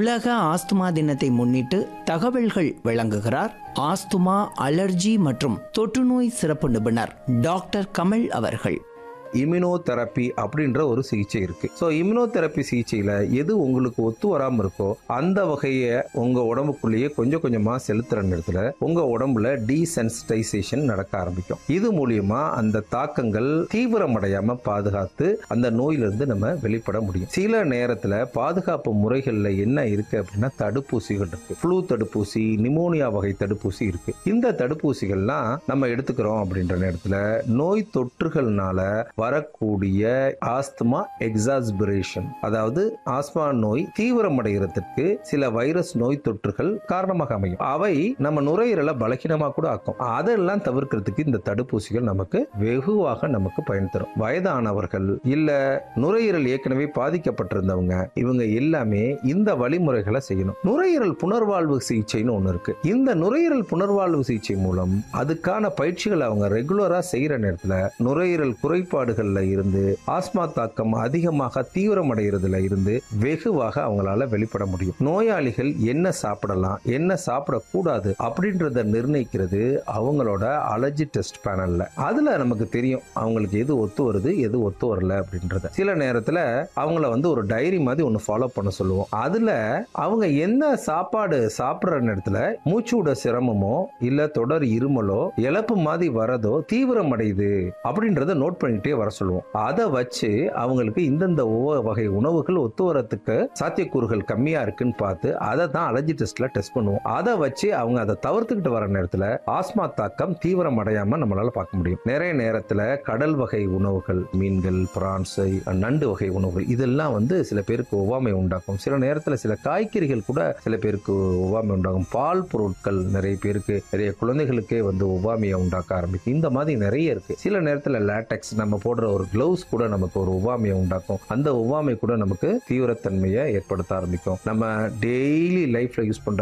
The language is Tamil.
உலக ஆஸ்துமா தினத்தை முன்னிட்டு தகவல்கள் வழங்குகிறார் ஆஸ்துமா அலர்ஜி மற்றும் தொற்றுநோய் சிறப்பு நிபுணர் டாக்டர் கமல் அவர்கள் இம்யூனோதெரப்பி அப்படின்ற ஒரு சிகிச்சை இருக்கு ஸோ இம்யூனோதெரப்பி சிகிச்சையில எது உங்களுக்கு ஒத்து வராம இருக்கோ அந்த வகையை உங்க உடம்புக்குள்ளேயே கொஞ்சம் கொஞ்சமா செலுத்துற நேரத்துல உங்க உடம்புல டீசென்சிட்டைசேஷன் நடக்க ஆரம்பிக்கும் இது மூலியமா அந்த தாக்கங்கள் தீவிரமடையாம பாதுகாத்து அந்த நோயிலிருந்து நம்ம வெளிப்பட முடியும் சில நேரத்துல பாதுகாப்பு முறைகள்ல என்ன இருக்கு அப்படின்னா தடுப்பூசிகள் இருக்கு ஃப்ளூ தடுப்பூசி நிமோனியா வகை தடுப்பூசி இருக்கு இந்த தடுப்பூசிகள்லாம் நம்ம எடுத்துக்கிறோம் அப்படின்ற நேரத்துல நோய் தொற்றுகள்னால வரக்கூடிய ஆஸ்துமா எக்ஸாஸ்பிரேஷன் அதாவது ஆஸ்மா நோய் தீவிரமடைகிறதுக்கு சில வைரஸ் நோய் தொற்றுகள் காரணமாக அமையும் அவை நம்ம நுரையீரலை பலகீனமா கூட ஆக்கும் அதெல்லாம் தவிர்க்கிறதுக்கு இந்த தடுப்பூசிகள் நமக்கு வெகுவாக நமக்கு பயன் தரும் வயதானவர்கள் இல்ல நுரையீரல் ஏற்கனவே பாதிக்கப்பட்டிருந்தவங்க இவங்க எல்லாமே இந்த வழிமுறைகளை செய்யணும் நுரையீரல் புனர்வாழ்வு சிகிச்சைன்னு ஒண்ணு இருக்கு இந்த நுரையீரல் புனர்வாழ்வு சிகிச்சை மூலம் அதுக்கான பயிற்சிகளை அவங்க ரெகுலரா செய்யற நேரத்துல நுரையீரல் குறைபாடுகள்ல இருந்து ஆஸ்மா தாக்கம் அதிகமாக தீவிரமடைகிறதுல இருந்து வெகுவாக அவங்களால வெளிப்பட முடியும் நோயாளிகள் என்ன சாப்பிடலாம் என்ன சாப்பிடக்கூடாது அப்படின்றத நிர்ணயிக்கிறது அவங்களோட அலர்ஜி டெஸ்ட் பேனல்ல அதுல நமக்கு தெரியும் அவங்களுக்கு எது ஒத்து வருது எது ஒத்து வரல அப்படின்றத சில நேரத்துல அவங்கள வந்து ஒரு டைரி மாதிரி ஒன்று ஃபாலோ பண்ண சொல்லுவோம் அதுல அவங்க என்ன சாப்பாடு சாப்பிட்ற நேரத்துல மூச்சு விட சிரமமோ இல்ல தொடர் இருமலோ இழப்பு மாதிரி வரதோ தீவிரமடையுது அப்படின்றத நோட் பண்ணிட்டே வர சொல்லுவோம் அதை வச்சு அவங்களுக்கு இந்தந்த ஒவ்வொரு வகை உணவுகள் ஒத்து வரத்துக்கு சாத்தியக்கூறுகள் கம்மியா இருக்குன்னு பார்த்து அதை தான் அலர்ஜி டெஸ்ட்ல டெஸ்ட் பண்ணுவோம் அதை வச்சு அவங்க அதை தவிர்த்துக்கிட்டு வர நேரத்துல ஆஸ்மா தாக்கம் தீவிரம் அடையாம நம்மளால பார்க்க முடியும் நிறைய நேரத்துல கடல் வகை உணவுகள் மீன்கள் பிரான்ஸ் நண்டு வகை உணவுகள் இதெல்லாம் வந்து சில பேருக்கு ஒவ்வாமை உண்டாக்கும் சில நேரத்துல சில காய்கறிகள் கூட சில பேருக்கு ஒவ்வாமை உண்டாகும் பால் பொருட்கள் நிறைய பேருக்கு நிறைய குழந்தைகளுக்கே வந்து ஒவ்வாமையை உண்டாக்க ஆரம்பிக்கும் இந்த மாதிரி நிறைய இருக்கு சில நேரத்துல லேட்டெக்ஸ் நம்ம போடுற ஒரு கிளவுஸ் கூட நமக்கு ஒரு ஒவ்வாமையை உண்டாக்கும் அந்த ஒவ்வாமை கூட நமக்கு தீவிரத்தன்மையை ஏற்படுத்த ஆரம்பிக்கும் நம்ம டெய்லி லைஃப்ல யூஸ் பண்ற